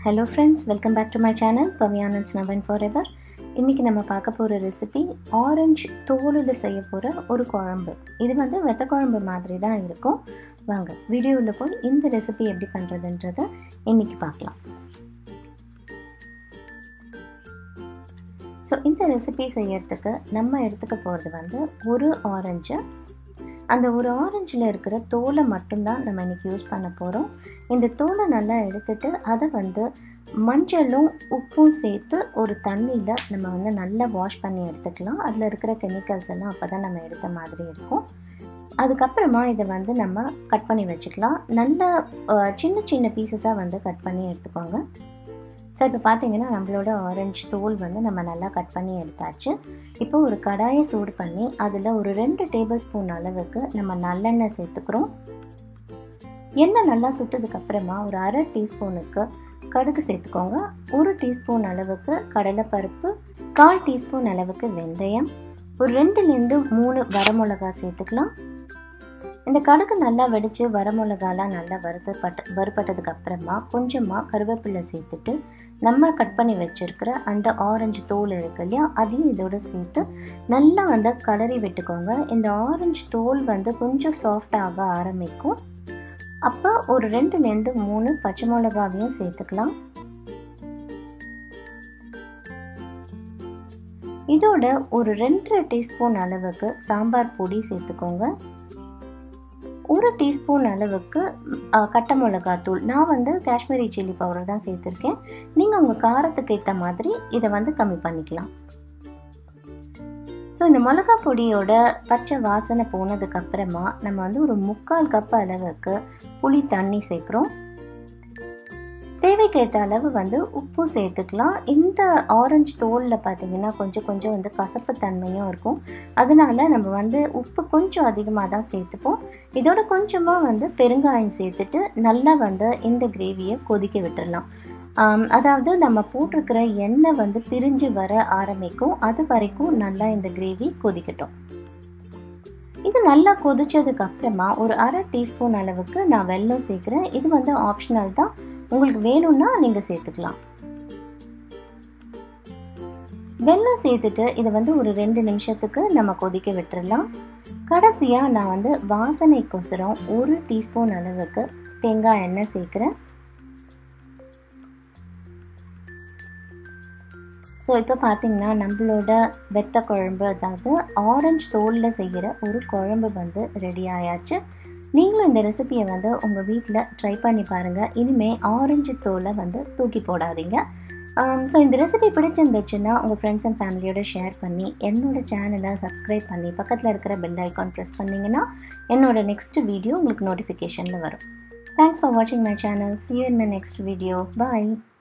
hello friends welcome back to my channel பவியானன்ஸ் நவன் ஃபார் எவர் இன்றைக்கி நம்ம பார்க்க போகிற ரெசிபி ஆரஞ்சு தோலில் செய்ய போகிற ஒரு குழம்பு இது வந்து வெத்த குழம்பு மாதிரி தான் இருக்கும் வாங்க வீடியோவில் போய் இந்த ரெசிபி எப்படி பண்ணுறதுன்றத இன்றைக்கி பார்க்கலாம் ஸோ இந்த ரெசிபி செய்யறதுக்கு நம்ம எடுத்துக்க போகிறது வந்து ஒரு ஆரஞ்சு அந்த ஒரு ஆரஞ்சில் இருக்கிற தோலை மட்டும்தான் நம்ம இன்றைக்கி யூஸ் பண்ண போகிறோம் இந்த தோலை நல்லா எடுத்துட்டு அதை வந்து மஞ்சளும் உப்பும் சேர்த்து ஒரு தண்ணியில் நம்ம வந்து நல்லா வாஷ் பண்ணி எடுத்துக்கலாம் அதில் இருக்கிற கெமிக்கல்ஸ் எல்லாம் அப்போ தான் நம்ம எடுத்த மாதிரி இருக்கும் அதுக்கப்புறமா இதை வந்து நம்ம கட் பண்ணி வச்சுக்கலாம் நல்லா சின்ன சின்ன பீசஸாக வந்து கட் பண்ணி எடுத்துக்கோங்க ஸோ இப்போ பார்த்தீங்கன்னா நம்மளோட ஆரஞ்சு தோல் வந்து நம்ம நல்லா கட் பண்ணி எடுத்தாச்சு இப்போ ஒரு கடாயை சூடு பண்ணி அதில் ஒரு ரெண்டு டேபிள் ஸ்பூன் அளவுக்கு நம்ம நல்லெண்ணெய் சேர்த்துக்கிறோம் எண்ணெய் நல்லா சுட்டதுக்கு அப்புறமா ஒரு அரை டீஸ்பூனுக்கு கடுகு சேர்த்துக்கோங்க ஒரு டீஸ்பூன் அளவுக்கு கடலைப்பருப்பு கால் டீஸ்பூன் அளவுக்கு வெந்தயம் ஒரு ரெண்டுலேருந்து மூணு வரமிளகா சேர்த்துக்கலாம் இந்த கடுகு நல்லா வெடித்து வரமிளகாலாம் நல்லா வறுத்தப்பட்டு வறுப்பட்டதுக்கு அப்புறமா கொஞ்சமாக கருவேப்பிலை சேர்த்துட்டு நம்ம கட் பண்ணி வச்சுருக்கிற அந்த ஆரஞ்சு தோல் இருக்கு இல்லையா அதையும் இதோட சேர்த்து நல்லா வந்து கலரி விட்டுக்கோங்க இந்த ஆரஞ்சு தோல் வந்து கொஞ்சம் சாஃப்ட் ஆக ஆரம்பிக்கும் அப்போ ஒரு ரெண்டுலேருந்து மூணு பச்சை மிளகாவையும் சேர்த்துக்கலாம் இதோட ஒரு ரெண்டரை டீஸ்பூன் அளவுக்கு சாம்பார் பொடி சேர்த்துக்கோங்க ஒரு டீஸ்பூன் அளவுக்கு கட்டை மிளகாத்தூள் நான் வந்து காஷ்மீரி சில்லி பவுடர் தான் சேர்த்துருக்கேன் நீங்கள் உங்கள் காரத்துக்கு ஏற்ற மாதிரி இதை வந்து கம்மி பண்ணிக்கலாம் ஸோ இந்த மிளகா பொடியோட பச்சை வாசனை போனதுக்கு அப்புறமா நம்ம வந்து ஒரு முக்கால் கப் அளவுக்கு புளி தண்ணி சேர்க்குறோம் தேவைக்கேற்ற அளவு வந்து உப்பு சேர்த்துக்கலாம் இந்த ஆரஞ்சு தோலில் பார்த்தீங்கன்னா கொஞ்சம் கொஞ்சம் வந்து கசப்பு தன்மையும் இருக்கும் அதனால நம்ம வந்து உப்பு கொஞ்சம் அதிகமாக தான் சேர்த்துப்போம் இதோட கொஞ்சமாக வந்து பெருங்காயம் சேர்த்துட்டு நல்லா வந்து இந்த கிரேவியை கொதிக்க விட்டுடலாம் அதாவது நம்ம போட்டிருக்கிற எண்ணெய் வந்து பிரிஞ்சு வர ஆரம்பிக்கும் அது வரைக்கும் நல்லா இந்த கிரேவி கொதிக்கட்டும் இது நல்லா கொதிச்சதுக்கு அப்புறமா ஒரு அரை டீஸ்பூன் அளவுக்கு நான் வெல்லம் சேர்க்குறேன் இது வந்து ஆப்ஷனல் தான் உங்களுக்கு வேணும்னா நீங்கள் சேர்த்துக்கலாம் வெல்லம் சேர்த்துட்டு இதை வந்து ஒரு ரெண்டு நிமிஷத்துக்கு நம்ம கொதிக்க விட்டுறலாம் கடைசியாக நான் வந்து வாசனைக்கொசரம் ஒரு டீஸ்பூன் அளவுக்கு தேங்காய் எண்ணெய் சேர்க்குறேன் ஸோ இப்போ பார்த்தீங்கன்னா நம்மளோட வெத்த குழம்பு அதாவது ஆரஞ்சு தோலில் செய்கிற ஒரு குழம்பு வந்து ரெடி ஆயாச்சு நீங்களும் இந்த ரெசிபியை வந்து உங்கள் வீட்டில் ட்ரை பண்ணி பாருங்கள் இனிமேல் ஆரஞ்சு தோலை வந்து தூக்கி போடாதீங்க ஸோ இந்த ரெசிபி பிடிச்சிருந்துச்சுன்னா உங்கள் ஃப்ரெண்ட்ஸ் அண்ட் ஃபேமிலியோட ஷேர் பண்ணி என்னோடய சேனலை சப்ஸ்கிரைப் பண்ணி பக்கத்தில் இருக்கிற பெல் ஐக்கான் ப்ரெஸ் பண்ணிங்கன்னா என்னோடய நெக்ஸ்ட் வீடியோ உங்களுக்கு நோட்டிஃபிகேஷனில் வரும் தேங்க்ஸ் ஃபார் வாட்சிங் my channel see you in my next video bye